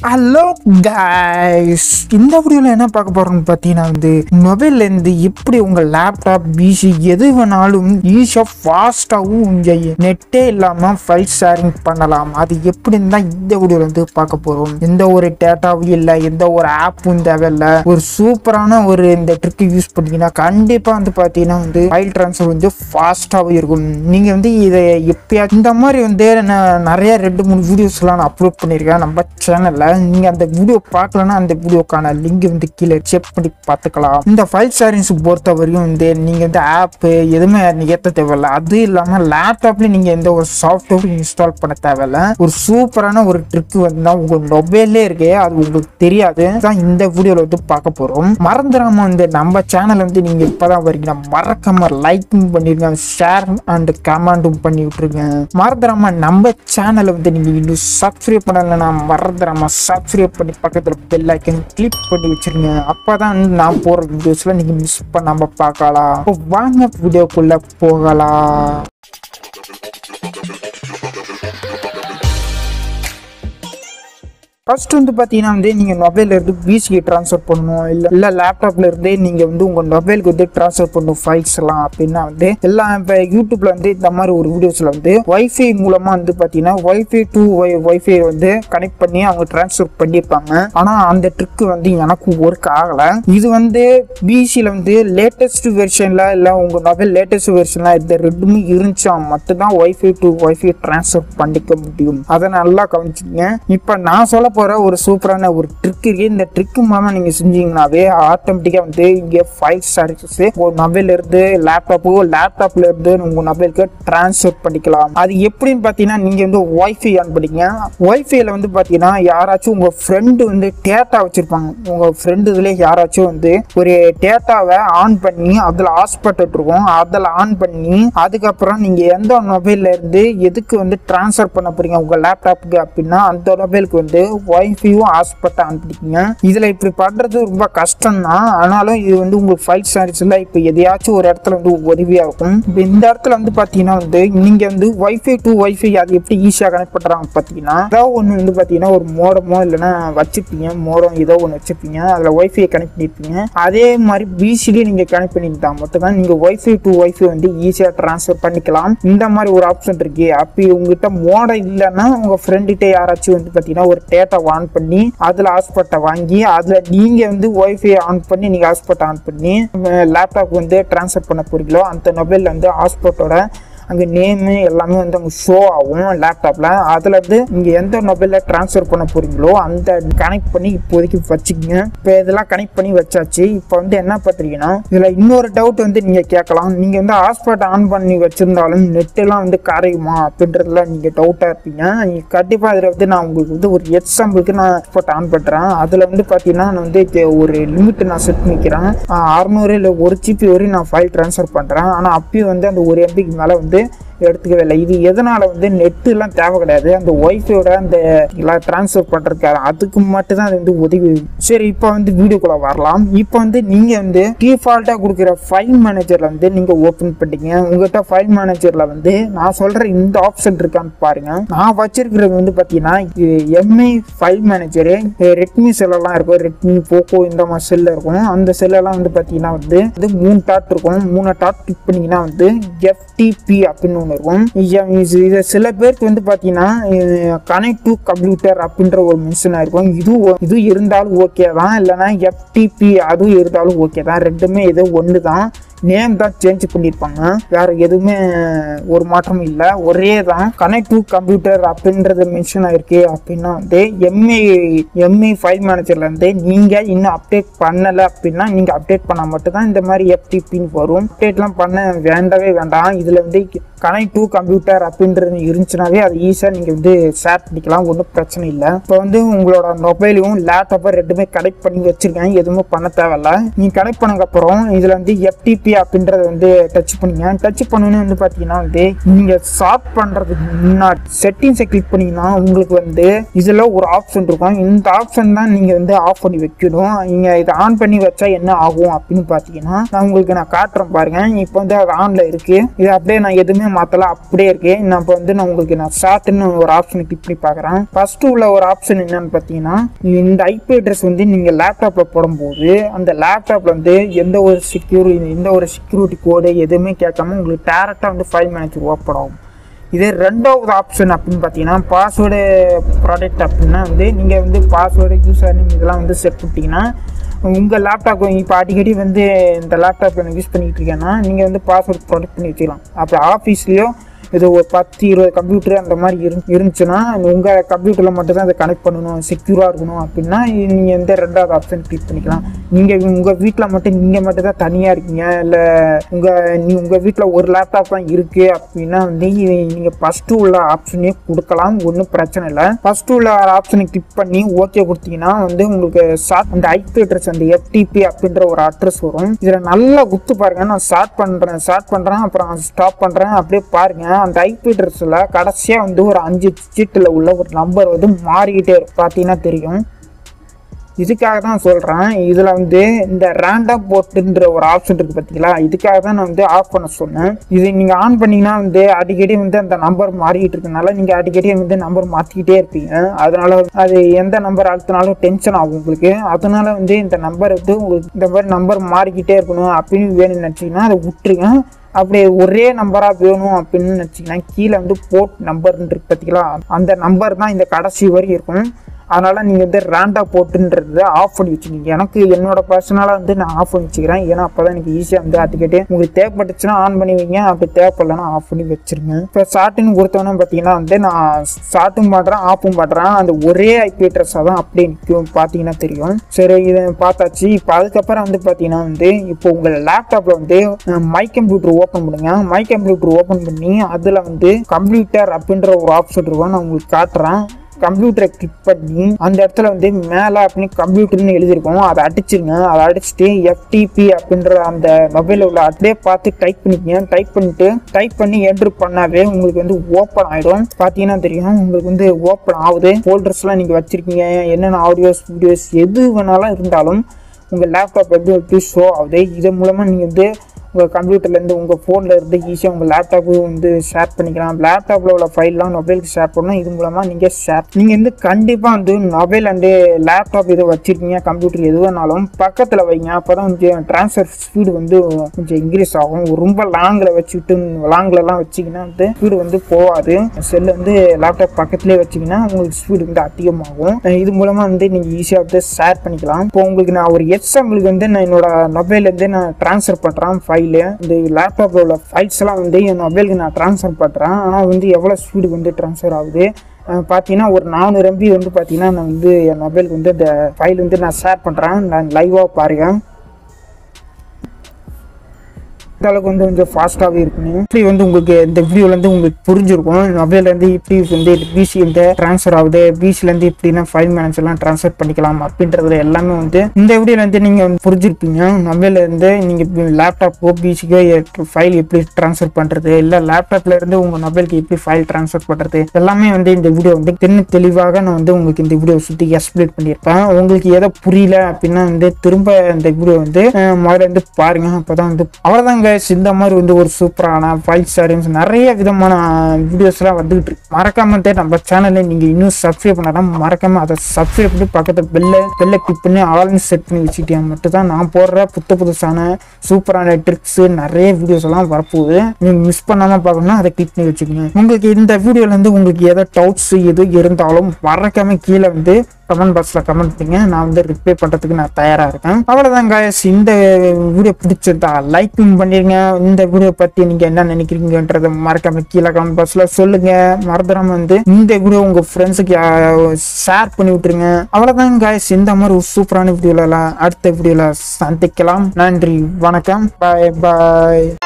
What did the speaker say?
hello guys இந்த வீடியோவில் என்ன பார்க்க போறோம்னு பார்த்தீங்கன்னா வந்து மொபைல்லேருந்து எப்படி உங்கள் லேப்டாப் பிசி எது வேணாலும் ஈஸியாக ஃபாஸ்ட்டாகவும் உங்கள் நெட்டே இல்லாமல் ஃபைல் ஷேரிங் பண்ணலாம் அது எப்படின்னு தான் இந்த வீடியோவில் வந்து பார்க்க போகிறோம் எந்த ஒரு டேட்டாவும் இல்லை எந்த ஒரு ஆப்பும் தேவையில்லை ஒரு சூப்பரான ஒரு இந்த ட்ரிக் யூஸ் பண்ணீங்கன்னா கண்டிப்பாக வந்து பார்த்தீங்கன்னா வந்து ஃபைல் ட்ரான்ஸ்ஃபர் வந்து ஃபாஸ்ட்டாகவும் இருக்கும் நீங்கள் வந்து இதை எப்பயா இந்த மாதிரி வந்து நான் நிறைய ரெண்டு மூணு வீடியோஸ்லாம் நான் அப்லோட் பண்ணியிருக்கேன் நம்ம சேனலில் நீங்கள் அந்த வீடியோ பார்க்கலன்னா அந்த வீடியோக்கான லிங்க் வந்து கீழே செக் பண்ணி பார்த்துக்கலாம் இந்த ஃபைல் ஷேரிங்ஸ் பொறுத்த வரையும் வந்து நீங்கள் வந்து ஆப்பு எதுவுமே ஏற்ற தேவையில்ல அது இல்லாமல் லேப்டாப்ல நீங்கள் எந்த ஒரு சாஃப்ட்வேர் இன்ஸ்டால் பண்ண தேவையில்ல ஒரு சூப்பரான ஒரு ட்ரிக் வந்து தான் உங்கள் மொபைல்லே இருக்கே அது உங்களுக்கு தெரியாது தான் இந்த வீடியோவில் வந்து பார்க்க போகிறோம் மறந்துடாம வந்து நம்ம சேனல் வந்து நீங்கள் இப்போதான் வரீங்க மறக்காம லைக்கும் பண்ணிருங்க ஷேர் அண்ட் கமெண்ட்டும் பண்ணி விட்டுருங்க மறந்துடாம நம்ம சேனலை வந்து நீங்கள் இன்னும் சப்ஸ்கிரைப் பண்ணலைன்னா மறந்துடாம சப்ஸ்கிரைப் பண்ணி பக்கத்தில் பெல் ஐக்கன் கிளிக் பண்ணி வச்சிருங்க அப்பதான் நான் போகிற வீடியோஸ்ல நீங்கள் மிஸ் பண்ணாம பார்க்கலாம் இப்போ வாங்க வீடியோக்குள்ள போகலாம் ஃபர்ஸ்ட் வந்து பார்த்தீங்கன்னா வந்து நீங்கள் மொபைல்ல இருந்து பிசிக்கு ட்ரான்ஸ்ஃபர் பண்ணணும் இல்லை இல்லை லேப்டாப்ல இருந்தே நீங்கள் வந்து உங்கள் மொபைலுக்கு வந்து ட்ரான்ஸ்ஃபர் பண்ணணும் ஃபைல்ஸ் எல்லாம் அப்படின்னா வந்து எல்லாம் இப்போ யூடியூப்ல வந்து இந்த மாதிரி ஒரு வீடியோஸில் வந்து ஒய்ஃபை மூலமாக வந்து பார்த்தீங்கன்னா ஒய்ஃபை டு ஒய் ஒய்ஃபை வந்து கனெக்ட் பண்ணி அவங்க ட்ரான்ஸ்ஃபர் பண்ணியிருப்பாங்க ஆனால் அந்த ட்ரிக் வந்து எனக்கு ஒர்க் ஆகலை இது வந்து பிசியில் வந்து லேட்டஸ்ட் வெர்ஷனில் இல்லை உங்கள் மொபைல் லேட்டஸ்ட் வெர்ஷனில் இந்த ரெண்டுமே இருந்துச்சா மட்டும்தான் ஒய்ஃபை டு ஒய்ஃபை ட்ரான்ஸ்ஃபர் பண்ணிக்க முடியும் அதை நல்லா கவனிச்சுங்க இப்போ நான் சொல்ல போகிற ஒரு சூப்பரான ஒரு ட்ரிக் இருக்கு இந்த ட்ரிக் மூலமாக நீங்கள் செஞ்சீங்கன்னாவே ஆட்டோமேட்டிக்காக வந்து இங்கே ஃபைல் சர்வீசஸ் உங்கள் மொபைல்ல இருந்து லேப்டாப்போ லேப்டாப்ல இருந்து உங்கள் மொபைலுக்கு ட்ரான்ஸ்ஃபர் பண்ணிக்கலாம் அது எப்படின்னு பார்த்தீங்கன்னா நீங்கள் வந்து ஒய்ஃபை ஆன் பண்ணிங்க ஒய்ஃபைல வந்து பார்த்தீங்கன்னா யாராச்சும் உங்கள் ஃப்ரெண்டு வந்து டேட்டா வச்சுருப்பாங்க உங்கள் ஃப்ரெண்டு இதில் யாராச்சும் வந்து ஒரு டேட்டாவை ஆன் பண்ணி அதில் ஹாஸ்பிட்டல் இருக்கும் அதில் ஆன் பண்ணி அதுக்கப்புறம் நீங்கள் எந்த மொபைல்ல இருந்து எதுக்கு வந்து ட்ரான்ஸ்ஃபர் பண்ண போறீங்க உங்கள் லேப்டாப்புக்கு அப்படின்னா அந்த மொபைலுக்கு வந்து ஒய்ஃபையும் ஹாஸ்பிட்டல் ஆன் பண்ணிக்கோங்க இதில் இப்படி பண்ணுறது ரொம்ப கஷ்டம் தான் ஆனாலும் இது வந்து உங்களுக்கு ஃபைல் சர்வீஸில் இப்போ எதையாச்சும் ஒரு இடத்துல வந்து உதவியாக இருக்கும் இப்போ இந்த இடத்துல வந்து பார்த்தீங்கன்னா வந்து நீங்கள் வந்து ஒய்ஃபை டு ஒய்ஃபை அது எப்படி ஈஸியாக கனெக்ட் பண்ணுறாங்க பார்த்தீங்கன்னா ஏதோ ஒன்று வந்து பார்த்தீங்கன்னா ஒரு மோடமோ இல்லைன்னா வச்சுருப்பீங்க மோடம் ஏதோ ஒன்று வச்சுருப்பீங்க அதில் ஒய்ஃபை கனெக்ட் பண்ணியிருப்பீங்க அதே மாதிரி பிசிலேயே நீங்கள் கனெக்ட் பண்ணியிருந்தா மட்டும் தான் நீங்கள் ஒய்ஃபை டு ஒய்ஃபை வந்து ஈஸியாக ட்ரான்ஸ்ஃபர் பண்ணிக்கலாம் இந்த மாதிரி ஒரு ஆப்ஷன் இருக்கு அப்படி உங்ககிட்ட மோடம் இல்லைன்னா உங்கள் ஃப்ரெண்டுகிட்ட யாராச்சும் வந்து பார்த்தீங்கன்னா ஒரு டேட்டா ஆன் பண்ணி அதில் ஹாஸ்பாட்டை வாங்கி அதில் நீங்கள் வந்து ஒய்ஃபை ஆன் பண்ணி நீங்கள் ஹாஸ்பாட்டை ஆன் பண்ணி லேப்டாப் வந்து ட்ரான்ஸ்ஃபர் பண்ண போறீங்களோ அந்த மொபைலில் வந்து ஹாஸ்பாட்டோட அங்கே நேமு எல்லாமே வந்து அங்கே ஷோ ஆகும் லேப்டாப்பில் அதில் வந்து நீங்கள் எந்த மொபைலில் ட்ரான்ஸ்ஃபர் பண்ண போகிறீங்களோ அந்த கனெக்ட் பண்ணி இப்போதைக்கு வச்சுக்கோங்க இப்போ இதெல்லாம் கனெக்ட் பண்ணி வச்சாச்சு இப்போ வந்து என்ன பார்த்தீங்கன்னா இதில் இன்னொரு டவுட் வந்து நீங்கள் கேட்கலாம் நீங்கள் வந்து ஹாஸ்பாட் ஆன் பண்ணி வச்சுருந்தாலும் நெட்டெல்லாம் வந்து கரையுமா அப்படின்றதுல நீங்கள் டவுட்டாக இருப்பீங்க நீங்கள் கண்டிப்பாக இதில் வந்து நான் உங்களுக்கு வந்து ஒரு எக்ஸாம்பிளுக்கு நான் ஹாஸ்பாட் ஆன் பண்ணுறேன் அதில் வந்து பார்த்தீங்கன்னா நான் வந்து இப்போ ஒரு லிமிட் நான் செட் பண்ணிக்கிறேன் அறநூறு இல்லை ஒரு ஜிபி வரையும் நான் ஃபைல் ட்ரான்ஸ்ஃபர் பண்ணுறேன் ஆனால் அப்பயும் வந்து அந்த ஒரு எம்பிக்கு மேலே வந்து எடுத்துக்கவே இல்லை இது எதனால வந்து நெட்டு எல்லாம் தேவை கிடையாது அந்த ஒய்ஃபையோட அந்த எல்லாம் ட்ரான்ஸ்ஃபர் பண்றதுக்கு அதுக்கு மட்டும் தான் அது வந்து உதவி சரி இப்போ வந்து வீடியோக்குள்ள வரலாம் இப்போ வந்து நீங்க வந்து டிஃபால்ட்டா கொடுக்குற ஃபைல் மேனேஜர்ல வந்து நீங்க ஓப்பன் பண்ணிட்டீங்க உங்ககிட்ட ஃபைல் மேனேஜர்ல வந்து நான் சொல்ற இந்த ஆப்ஷன் இருக்கான்னு பாருங்க நான் வச்சிருக்கிறது வந்து பாத்தீங்கன்னா எம்ஐ ஃபைல் மேனேஜர் ரெட்மி செல்லெல்லாம் இருக்கும் ரெட்மி போக்கோ இந்த மாதிரி செல்ல இருக்கும் அந்த செல்லெல்லாம் வந்து பாத்தீங்கன்னா வந்து இது மூணு டாட் இருக்கும் மூணு டாட் கிளிக் பண்ணீங்கன்னா வந்து எஃப்டிபி அப்படின்னு ஒன்று இருக்கும் இது இது சில பேருக்கு வந்து பார்த்தீங்கன்னா கனெக்ட் டு கம்ப்யூட்டர் அப்படின்ற ஒரு மென்ஷன் ஆயிருக்கும் இது ஒ- இது இருந்தாலும் ஓகே தான் இல்லைன்னா எஃப்டிபி அதுவும் இருந்தாலும் ஓகே தான் ரெண்டுமே இது ஒன்று தான் நேம் தான் சேஞ்ச் பண்ணியிருப்பாங்க வேற எதுவுமே ஒரு மாற்றமும் இல்லை ஒரே தான் கனெக்ட் டு கம்ப்யூட்டர் அப்படின்றது மென்ஷன் ஆயிருக்கு அப்படின்னா வந்து எம்ஏ எம்ஏ ஃபைல் மேனேஜர்ல இருந்து நீங்க இன்னும் அப்டேட் பண்ணல அப்படின்னா நீங்க அப்டேட் பண்ணா மட்டும் தான் இந்த மாதிரி எஃப்டிபின்னு வரும் அப்டேட்லாம் பண்ண வேண்டவே வேண்டாம் இதுல வந்து கனெக்ட் டு கம்ப்யூட்டர் அப்படின்றது இருந்துச்சுனாவே அது ஈஸியாக நீங்கள் வந்து ஷேர் பண்ணிக்கலாம் ஒன்றும் பிரச்சனை இல்லை இப்போ வந்து உங்களோட மொபைலையும் லேப்டாப்பை ரெண்டுமே கனெக்ட் பண்ணி வச்சிருக்கேன் எதுவுமே பண்ண தேவையில்ல நீங்கள் கனெக்ட் பண்ணதுக்கப்புறம் இதில் வந்து எஃப்டிபி அப்படின்றத வந்து டச் பண்ணிங்க டச் பண்ணோன்னே வந்து பார்த்தீங்கன்னா வந்து நீங்கள் ஸ்டார்ட் பண்ணுறதுக்கு முன்னாடி செட்டிங்ஸை கிளிக் பண்ணீங்கன்னா உங்களுக்கு வந்து இதில் ஒரு ஆப்ஷன் இருக்கும் இந்த ஆப்ஷன் தான் நீங்கள் வந்து ஆஃப் பண்ணி வைக்கணும் நீங்கள் இதை ஆன் பண்ணி வச்சா என்ன ஆகும் அப்படின்னு பார்த்தீங்கன்னா நான் உங்களுக்கு நான் காட்டுறேன் பாருங்க இப்போ வந்து அது ஆனில் இருக்கு இது அப்படியே நான் எதுவுமே மாற்றல அப்படியே இருக்கு நான் இப்போ வந்து நான் உங்களுக்கு நான் ஸ்டார்ட்னு ஒரு ஆப்ஷனை கிளிக் பண்ணி பார்க்குறேன் ஃபர்ஸ்ட் உள்ள ஒரு ஆப்ஷன் என்னன்னு பார்த்தீங்கன்னா இந்த ஐபி அட்ரஸ் வந்து நீங்கள் லேப்டாப்பில் போடும்போது அந்த லேப்டாப்பில் வந்து எந்த ஒரு செக்யூரிட்டி எந்த ஒரு செக்யூரிட்டி கோடு எதுவுமே கேட்காம உங்களுக்கு டேரெக்டாக வந்து ஃபைல் மேனேஜர் ஓப்பன் ஆகும் இதே ரெண்டாவது ஆப்ஷன் அப்படின்னு பார்த்தீங்கன்னா பாஸ்வேர்டு ப்ராடக்ட் அப்படின்னா வந்து நீங்கள் வந்து பாஸ்வேர்டு யூசர் நேம் இதெல்லாம் வந்து செட் பண்ணிட்டீங்கன்னா உங்கள் லேப்டாப் இப்போ அடிக்கடி வந்து இந்த லேப்டாப் நான் யூஸ் பண்ணிக்கிட்டு இருக்கேன்னா நீங்கள் வந்து பாஸ்வேர்டு ப்ராடக்ட் பண்ணி வச்சுக்கலாம் அப்போ ஆஃபீஸ்லேயோ இது ஒரு பத்து இருபது கம்ப்யூட்டர் அந்த மாதிரி இரு இருந்துச்சுன்னா உங்கள் கம்ப்யூட்டரில் மட்டும் தான் அதை கனெக்ட் பண்ணணும் செக்யூராக இருக்கணும் அப்படின்னா நீங்கள் எந்த ரெண்டாவது ஆப்ஷன் கிளிக் பண்ணிக்கலாம் நீங்கள் உங்கள் வீட்டில் மட்டும் நீங்கள் மட்டும் தான் தனியாக இருக்கீங்க இல்லை உங்கள் நீ உங்கள் வீட்டில் ஒரு லேப்டாப் தான் இருக்குது அப்படின்னா வந்து நீங்கள் ஃபஸ்ட்டு உள்ள ஆப்ஷனே கொடுக்கலாம் ஒன்றும் பிரச்சனை இல்லை ஃபஸ்ட்டு உள்ள ஆப்ஷனை கிளிக் பண்ணி ஓகே கொடுத்தீங்கன்னா வந்து உங்களுக்கு ஷார்ட் அந்த ஐபி அட்ரஸ் அந்த எஃப்டிபி அப்படின்ற ஒரு அட்ரஸ் வரும் இதில் நல்லா குத்து பாருங்க நான் ஸ்டார்ட் பண்ணுறேன் ஸ்டார்ட் பண்ணுறேன் அப்புறம் ஸ்டாப் பண்ணுறேன் அப்படியே பாருங்க அந்த ஐபி அட்ரஸில் கடைசியாக வந்து ஒரு அஞ்சு டிஜிட்டில் உள்ள ஒரு நம்பர் வந்து மாறிக்கிட்டே இருக்கும் பார்த்தீங்கன்னா தெரியும் இதுக்காக தான் சொல்கிறேன் இதில் வந்து இந்த ரேண்டம் போட்டுன்ற ஒரு ஆப்ஷன் இருக்குது பார்த்தீங்களா இதுக்காக தான் நான் வந்து ஆஃப் பண்ண சொன்னேன் இது நீங்கள் ஆன் பண்ணிங்கன்னா வந்து அடிக்கடி வந்து அந்த நம்பர் மாறிக்கிட்டு இருக்கனால நீங்கள் அடிக்கடி வந்து நம்பர் மாற்றிக்கிட்டே இருப்பீங்க அதனால அது எந்த நம்பர் அழுத்தினாலும் டென்ஷன் ஆகும் உங்களுக்கு அதனால வந்து இந்த நம்பர் வந்து உங்களுக்கு இந்த மாதிரி நம்பர் மாறிக்கிட்டே இருக்கணும் அப்படின்னு வேணும்னு நினச்சிங்கன்னா அதை விட்டுருங்க அப்படி ஒரே நம்பராக வேணும் அப்படின்னு நினச்சிங்கன்னா கீழே வந்து போர்ட் நம்பர்னு இருக்கு பார்த்தீங்களா அந்த நம்பர் தான் இந்த கடைசி வரை இருக்கும் அதனால் நீங்கள் வந்து ரேண்டா போட்டுன்றத ஆஃப் பண்ணி வச்சுக்கோங்க எனக்கு என்னோட பர்சனலாக வந்து நான் ஆஃப் பண்ணி வச்சுக்கிறேன் ஏன்னா அப்போ தான் எனக்கு ஈஸியாக வந்து அடிக்கடி உங்களுக்கு தேவைப்பட்டுச்சுன்னா ஆன் பண்ணி வைங்க அப்படி தேவைப்படலன்னா ஆஃப் பண்ணி வச்சிருங்க இப்போ ஸ்டார்டிங் கொடுத்தோன்னே பார்த்தீங்கன்னா வந்து நான் ஸ்டார்ட்டும் பண்ணுறேன் ஆஃபும் பண்ணுறேன் அந்த ஒரே ஐபி அட்ரஸாக தான் அப்படியே நிற்கும் பார்த்தீங்கன்னா தெரியும் சரி இதை பார்த்தாச்சு இப்போ அதுக்கப்புறம் வந்து பார்த்தீங்கன்னா வந்து இப்போ உங்கள் லேப்டாப்பில் வந்து மை கம்ப்யூட்டர் ஓப்பன் பண்ணுங்க மை கம்ப்யூட்டர் ஓப்பன் பண்ணி அதில் வந்து கம்ப்யூட்டர் அப்படின்ற ஒரு ஆப்ஷன் இருக்கும் நான் உங்களுக்கு காட்டுறேன் கம்ப்யூட்டரை கிளிக் பண்ணி அந்த இடத்துல வந்து மேலே அப்படின்னு கம்ப்யூட்டர்னு எழுதியிருக்கோம் அதை அடிச்சிருங்க அதை அடிச்சுட்டு எஃப்டிபி அப்படின்ற அந்த மொபைலில் உள்ள அப்படியே பார்த்து டைப் பண்ணிக்கங்க டைப் பண்ணிட்டு டைப் பண்ணி என்ட்ரு பண்ணாவே உங்களுக்கு வந்து ஓப்பன் ஆகிடும் பார்த்தீங்கன்னா தெரியும் உங்களுக்கு வந்து ஓப்பன் ஆகுது ஃபோல்டர்ஸ்லாம் நீங்கள் வச்சுருக்கீங்க என்னென்ன ஆடியோஸ் வீடியோஸ் எது வேணாலும் இருந்தாலும் உங்கள் லேப்டாப் எப்படி எப்படி ஷோ ஆகுது இதன் மூலமாக நீங்கள் வந்து உங்கள் கம்ப்யூட்டர்லேருந்து உங்கள் ஃபோனில் இருந்து ஈஸியாக உங்கள் லேப்டாப்பு வந்து ஷேர் பண்ணிக்கலாம் லேப்டாப்பில் உள்ள ஃபைல்லாம் மொபைலுக்கு ஷேர் பண்ணணும் இது மூலமாக நீங்கள் ஷேர் நீங்கள் வந்து கண்டிப்பாக வந்து மொபைல் அண்டு லேப்டாப் எது வச்சுருக்கீங்க கம்ப்யூட்டர் எது வேணாலும் பக்கத்தில் வைங்க அப்போ தான் கொஞ்சம் ட்ரான்ஸ்ஃபர் ஸ்பீடு வந்து கொஞ்சம் இன்க்ரீஸ் ஆகும் ரொம்ப லாங்கில் வச்சுக்கிட்டு லாங்லலாம் வச்சிங்கன்னா வந்து ஸ்பீடு வந்து போகாது செல்லு வந்து லேப்டாப் பக்கத்துலேயே வச்சிங்கன்னா உங்களுக்கு ஸ்பீடு வந்து அதிகமாகும் இது மூலமாக வந்து நீங்கள் ஈஸியாக வந்து ஷேர் பண்ணிக்கலாம் இப்போ உங்களுக்கு நான் ஒரு எக்ஸாம்பிளுக்கு வந்து நான் என்னோட மொபைல்லேருந்து நான் ட்ரான்ஸ்ஃபர் பண்ணுறேன் ஃபைலு இந்த லேப்டாப்பில் உள்ள ஃபைல்ஸ் எல்லாம் வந்து என் மொபைலுக்கு நான் ட்ரான்ஸ்ஃபர் பண்ணுறேன் ஆனால் வந்து எவ்வளோ ஸ்பீடு வந்து ட்ரான்ஸ்ஃபர் ஆகுது அஹ் பார்த்தீங்கன்னா ஒரு நானூறு எம்பி வந்து பார்த்தீங்கன்னா நான் வந்து என் மொபைலுக்கு வந்து இந்த ஃபைல் வந்து நான் ஷேர் பண்ணுறேன் நான் லைவாக பாருங்க இந்த அளவுக்கு வந்து கொஞ்சம் ஃபாஸ்ட்டாகவே இருக்கணும் இப்படி வந்து உங்களுக்கு இந்த வீடியோலேருந்து உங்களுக்கு புரிஞ்சிருக்கும் மொபைல்லேருந்து இப்படி வந்து பிசி வந்து ட்ரான்ஸ்ஃபர் ஆகுது பிசிலேருந்து இப்படின்னா ஃபைல் மேனேஜர்லாம் ட்ரான்ஸ்ஃபர் பண்ணிக்கலாம் அப்படின்றதுல எல்லாமே வந்து இந்த வீடியோலேருந்து நீங்கள் வந்து புரிஞ்சிருப்பீங்க மொபைல்லேருந்து நீங்கள் லேப்டாப்போ பிசிக்கோ ஃபைல் எப்படி ட்ரான்ஸ்ஃபர் பண்ணுறது இல்லை லேப்டாப்ல இருந்து உங்கள் மொபைலுக்கு எப்படி ஃபைல் ட்ரான்ஸ்ஃபர் பண்ணுறது எல்லாமே வந்து இந்த வீடியோ வந்து தென்ன தெளிவாக நான் வந்து உங்களுக்கு இந்த வீடியோ சுற்றி எக்ஸ்பிளைன் பண்ணியிருப்பேன் உங்களுக்கு எதோ புரியல அப்படின்னா வந்து திரும்ப இந்த வீடியோ வந்து அஹ், முதல்ல வந்து பாருங்க அப்பதான் வந்து அவ்வளோதாங்க இந்த மாதிரி வந்து ஒரு சூப்பரான ஃபைவ் ஸ்டாரிங்ஸ் நிறைய விதமான வீடியோஸ்லாம் வந்துகிட்டு இருக்கு மறக்காம வந்து நம்ம சேனலை நீங்கள் இன்னும் சப்ஸ்கிரைப் பண்ணாதான் மறக்காம அதை சப்ஸ்கிரைப் பண்ணி பக்கத்தில் பெல்ல பெல்ல கிளிக் பண்ணி ஆல்னு செட் பண்ணி வச்சுக்கிட்டேன் மட்டும் தான் நான் போடுற புத்த புதுசான சூப்பரான ட்ரிக்ஸ் நிறைய வீடியோஸ் எல்லாம் வரப்போகுது நீங்க மிஸ் பண்ணாம பார்க்கணும்னா அதை கிளிக் பண்ணி வச்சுக்கோங்க உங்களுக்கு இந்த வீடியோல இருந்து உங்களுக்கு ஏதோ டவுட்ஸ் எது இருந்தாலும் மறக்காம கீழே வந்து கமெண்ட் பாக்ஸ்ல கமெண்ட் பண்ணுங்க நான் வந்து ரிப்ளை பண்றதுக்கு நான் தயாரா இருக்கேன் அவ்வளவுதான் guys இந்த வீடியோ பிடிச்சிருந்தா லைக்கும் பண்ணிருங்க இந்த வீடியோ பத்தி நீங்க என்ன நினைக்கிறீங்கன்றத மறக்காம கீழே கமெண்ட் பாக்ஸ்ல சொல்லுங்க மறந்துடாம வந்து இந்த வீடியோ உங்க ஃப்ரெண்ட்ஸுக்கு ஷேர் பண்ணி விட்டுருங்க அவ்வளவுதான் guys இந்த மாதிரி ஒரு சூப்பரான வீடியோல அடுத்த வீடியோல சந்திக்கலாம் நன்றி வணக்கம் பாய் பாய்